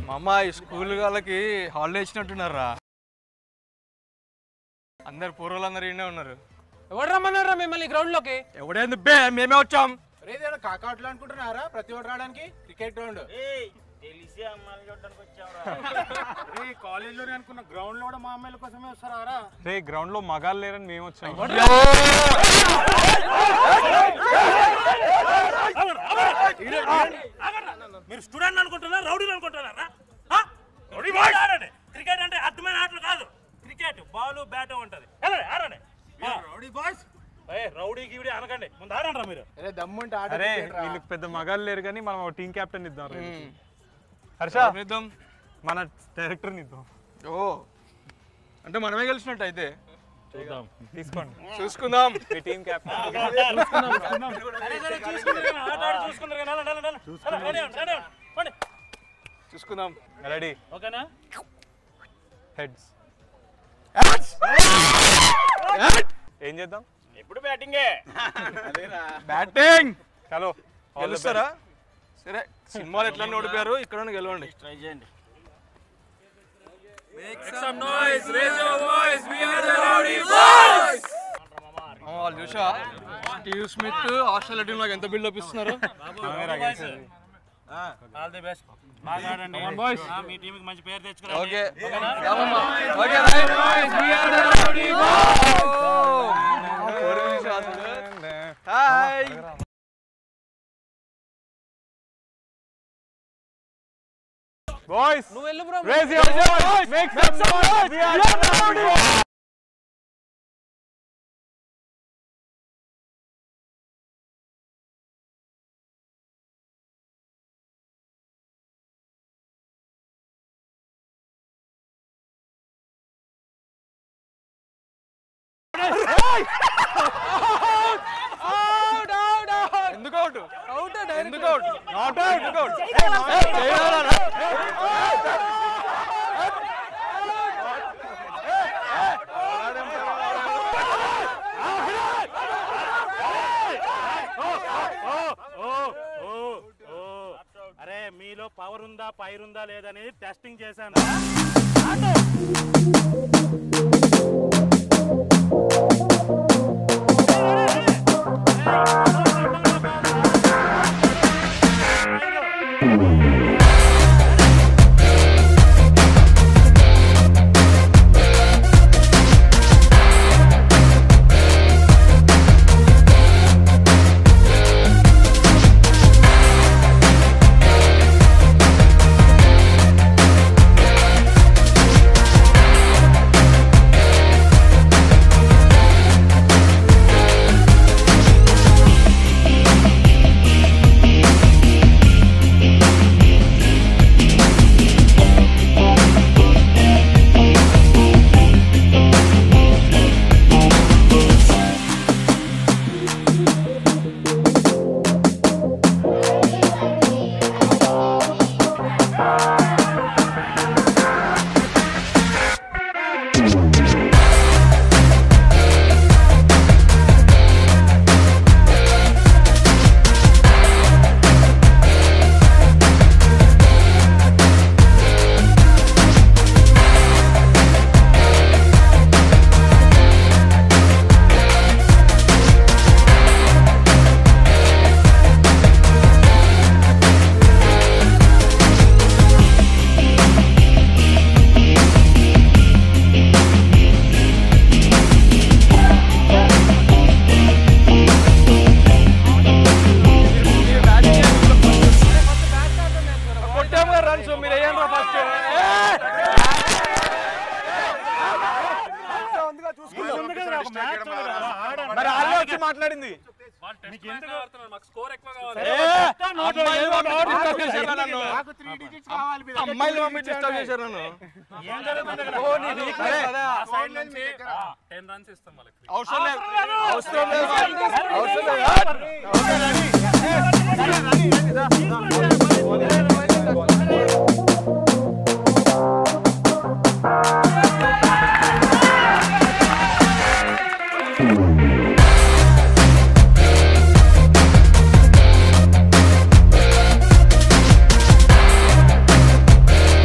మా అమ్మ ఈ స్కూల్ వాళ్ళకి హాలిడే ఇచ్చినట్టున్నారా అందరు పూర్వలందరూ ఈయనే ఉన్నారు ఎవరు రమ్మన్నారా మిమ్మల్ని గ్రౌండ్ లోకి ఎవడైంది బే మేమే వచ్చాం రేదేదో కాకాట్లు అనుకుంటున్నారా ప్రతి ఒక్కరు రావడానికి క్రికెట్ గ్రౌండ్ తెలిసి అమ్మాయిలు చూడడానికి వచ్చావురా రే కాలేజ్ లో అనుకున్న గ్రౌండ్ లో కూడా మా అమ్మాయిల కోసమే వస్తారా రే గ్రౌండ్ లో మగాళ్ళు లేరని మేము వచ్చాం మీరు స్టూడెంట్ అనుకుంటున్నారా రౌడీలు అనుకుంటున్నారా ఆ? రౌడీ బాయ్స్ ఆడండి క్రికెట్ అంటే అర్థమైన ఆటలు కాదు క్రికెట్ బాల్ బ్యాట్ ఉంటది వెళ్ళండి, ఆడండి రౌడీ బాయ్స్ ఏ రౌడీ గివిడి అనకండి ముందు ఆడండి మీరు అరే దమ్ముంటే ఆట అరే cricket రా. వీళ్ళకి పెద్ద మగాళ్ళు లేరు కానీ మనం టీం కెప్టెన్ ఇద్దాం రే. హర్ష ఇద్దాం మన డైరెక్టర్ ఇద్దాం ఓ అంటే మనమే గెలిచినట్టు అయితే చూద్దాం తీసుకోండి చూసుకుందాం మీ టీం కెప్టెన్ సరే, సరే, చూసుకుందరు కానీ, ఆట ఆడి చూసుకుందరు కానీ, వెళ్ళండి, వెళ్ళండి, వెళ్ళండి. వెళ్ళండి, రెడీ అవ్వండి, రెడీ అవ్వండి. పోండి. చూసుకుందాం రెడీ ఓకేనా హెడ్స్ ఏం చేద్దాం ఎప్పుడు బ్యాటింగే బ్యాటింగ్ హలో గెలుస్తారా సరే సినిమాలు ఎట్లా ఓడిపోయారు ఇక్కడ గెలవండి ట్రై చేయండి ఆ, వాళ్ళు చూసా స్టీవ్ స్మిత్ ఆస్ట్రేలియా టీం నాకు ఎంత బిల్డప్ ఇస్తున్నారు ఆల్ ది బెస్ట్ బాగా ఆడండి ఆ, మీ టీంకి మంచి పేరు తెచ్చుకురండి okay okay right boys we are the rowdy hi boys నువ్వు వెళ్ళు bro raise your voice make some noise we are rowdy ఎందుకు అవుట్ అవుట్ ఎందుకు అవుట్ నాట్ అవుట్ ఎందుకు అవుట్ అరే మీలో పవర్ ఉందా పైర్ ఉందా లేదనేది టెస్టింగ్ చేశాను కొట్టాము కదా రన్స్ మీరు వేయండి ఫస్ట్ మరి వాళ్ళే వచ్చి మాట్లాడింది అమ్మాయిలు పంపించి disturb చేశారు నన్ను. నాకు త్రీ డిజిట్స్ కావాలి మీ దగ్గర. అమ్మాయిలు పంపించి డిస్టర్బ్ చేశారు నన్ను ఏం జరుగుతుంది ఇక్కడ? ఓ, నీ weakness కదా. ఆ side నుంచి అవసరం లేదు అవసరం లేదు అవసరం లేదు okay ready Thank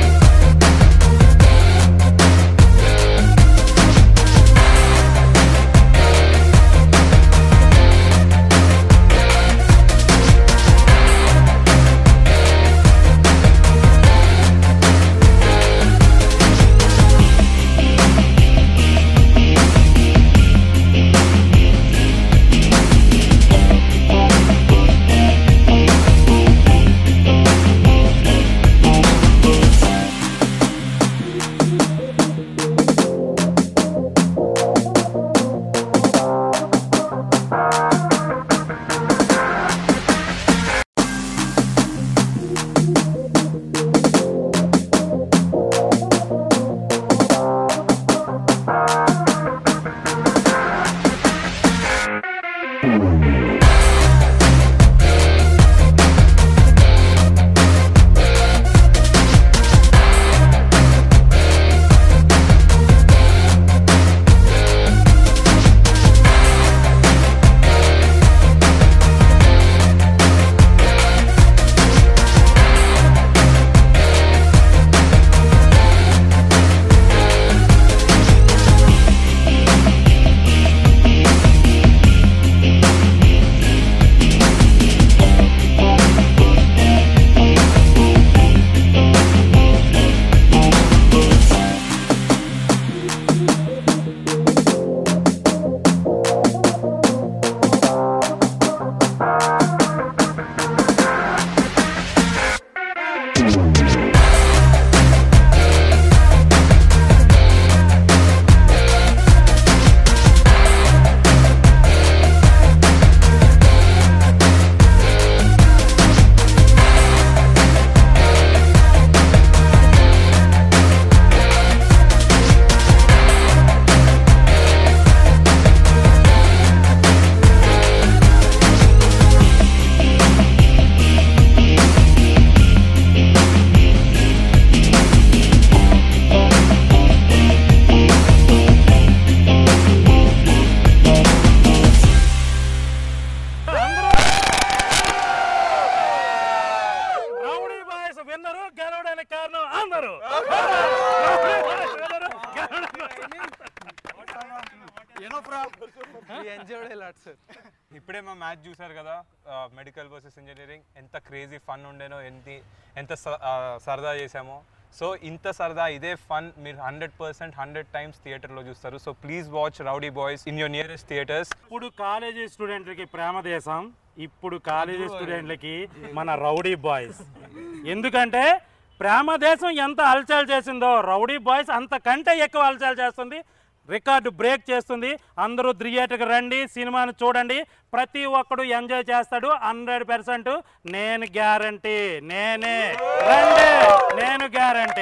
enjoy lot sir ఇప్పుడే మా మ్యాచ్ చూసారు కదా మెడికల్ వర్సెస్ ఇంజనీరింగ్ ఎంత క్రేజీ ఫన్ ఉండేనో ఎంత ఎంత స- ఆ, సరదా చేసామో సో ఇంత సరదా ఇదే ఫన్ మీరు హండ్రెడ్ పర్సెంట్ హండ్రెడ్ టైమ్స్ థియేటర్లో చూస్తారు so please watch rowdy boys in your nearest theatres ఇప్పుడు కాలేజీ స్టూడెంట్లకి ప్రేమ దేశం ఇప్పుడు కాలేజీ స్టూడెంట్లకి మన రౌడీ బాయ్స్ ఎందుకంటే ప్రేమ దేశం ఎంత హల్చల్ చేసిందో రౌడీ బాయ్స్ అంతకంటే ఎక్కువ హల్చల్ చేస్తుంది రికార్డు బ్రేక్ చేస్తుంది అందరూ థియేటర్కి రండి సినిమాను చూడండి ప్రతి ఒక్కడు ఎంజాయ్ చేస్తాడు హండ్రెడ్ పర్సెంట్ నేను గ్యారంటీ నేనే రండి నేను గ్యారంటీ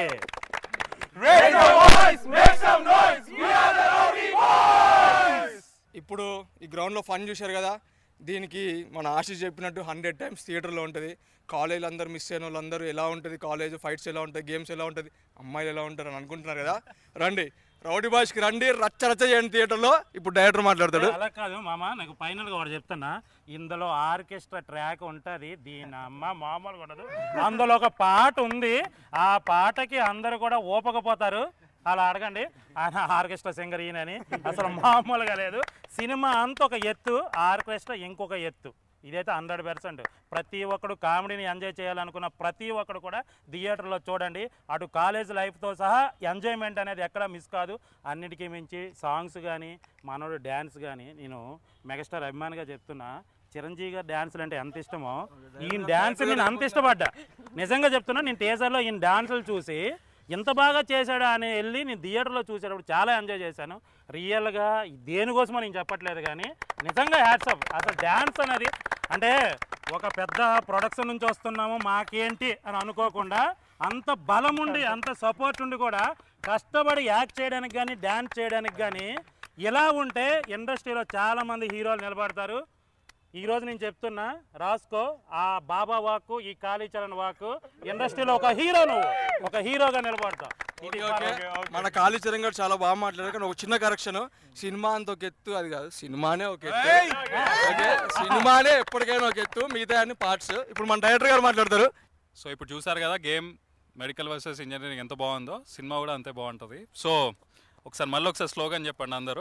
ఇప్పుడు ఈ గ్రౌండ్లో ఫన్ చూశారు కదా దీనికి మన ఆశీష్ చెప్పినట్టు హండ్రెడ్ టైమ్స్ థియేటర్లో ఉంటుంది కాలేజీలు అందరూ మిస్ అయిన వాళ్ళందరూ ఎలా ఉంటుంది కాలేజ్ ఫైట్స్ ఎలా ఉంటాయి గేమ్స్ ఎలా ఉంటుంది అమ్మాయిలు ఎలా ఉంటారు అని అనుకుంటున్నారు కదా రండి రౌడీ బాయ్స్కి రండి రచ్చ రచ్చ చేయండి థియేటర్లో ఇప్పుడు డైరెక్టర్ మాట్లాడతాడు అలా కాదు మామ నాకు ఫైనల్ గా ఒకటి చెప్తున్నా ఇందులో ఆర్కెస్ట్రా ట్రాక్ ఉంటది దీని అమ్మ మామూలుగా ఉండదు అందులో ఒక పాట ఉంది ఆ పాటకి అందరూ కూడా ఊపకపోతారు అలా అడగండి ఆయన ఆర్కెస్ట్రా సింగర్ ఈయనని అసలు మామూలుగా లేదు సినిమా అంత ఒక ఎత్తు ఆర్కెస్ట్రా ఇంకొక ఎత్తు ఇదైతే హండ్రెడ్ పర్సెంట్ ప్రతి ఒక్కడు కామెడీని ఎంజాయ్ చేయాలనుకున్న ప్రతి ఒక్కడు కూడా థియేటర్లో చూడండి అటు కాలేజ్ లైఫ్తో సహా ఎంజాయ్మెంట్ అనేది ఎక్కడ మిస్ కాదు అన్నిటికీ మించి సాంగ్స్ కానీ మనోడు డ్యాన్స్ కానీ నేను మెగాస్టార్ అభిమానిగా చెప్తున్నా చిరంజీవి గారి డ్యాన్సులు అంటే ఎంత ఇష్టమో ఈయన డ్యాన్స్ నేను అంత ఇష్టపడ్డా నిజంగా చెప్తున్నా నేను టీజర్లో ఈయన డ్యాన్సులు చూసి ఎంత బాగా చేశాడా అని వెళ్ళి నేను థియేటర్లో చూసేటప్పుడు చాలా ఎంజాయ్ చేశాను రియల్గా దేనికోసమో నేను చెప్పట్లేదు కానీ నిజంగా హ్యాట్సప్ అసలు డ్యాన్స్ అనేది అంటే ఒక పెద్ద ప్రొడక్షన్ నుంచి వస్తున్నాము మాకేంటి అని అనుకోకుండా అంత బలం ఉండి అంత సపోర్ట్ ఉండి కూడా కష్టపడి యాక్ట్ చేయడానికి కానీ డ్యాన్స్ చేయడానికి కానీ ఇలా ఉంటే ఇండస్ట్రీలో చాలామంది హీరోలు నిలబడతారు ఈ రోజు నేను చెప్తున్నా రాసుకో ఆ బాబా వాక్ ఈ కాళీచరణ్ వాక్ ఇండస్ట్రీలో ఒక హీరో నువ్వు ఒక హీరోగా నిలబడతావు ఇది ఓకే, మన కాళీచరణ్ గారు చాలా బాగా మాట్లాడారు కానీ ఒక చిన్న కరెక్షన్ సినిమా అంత ఒక ఎత్తు అది కాదు సినిమానే ఒక ఎత్తు ఓకే సినిమానే ఎప్పటికైనా ఒక ఎత్తు మిగతా అన్ని పార్ట్స్ ఇప్పుడు మన డైరెక్టర్ గారు మాట్లాడతారు సో ఇప్పుడు చూసారు కదా గేమ్ మెడికల్ వర్సెస్ ఇంజనీరింగ్ ఎంత బాగుందో సినిమా కూడా అంతే బాగుంటుంది సో ఒకసారి మళ్ళీ ఒకసారి స్లోగన్ చెప్పండి అందరూ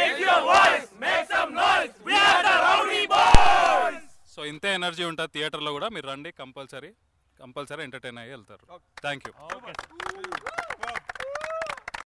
సో ఇంతే ఎనర్జీ ఉంటుంది థియేటర్లో కూడా మీరు రండి కంపల్సరీ కంపల్సరీ ఎంటర్టైన్ అయ్యి వెళ్తారు థ్యాంక్ యూ ఓకే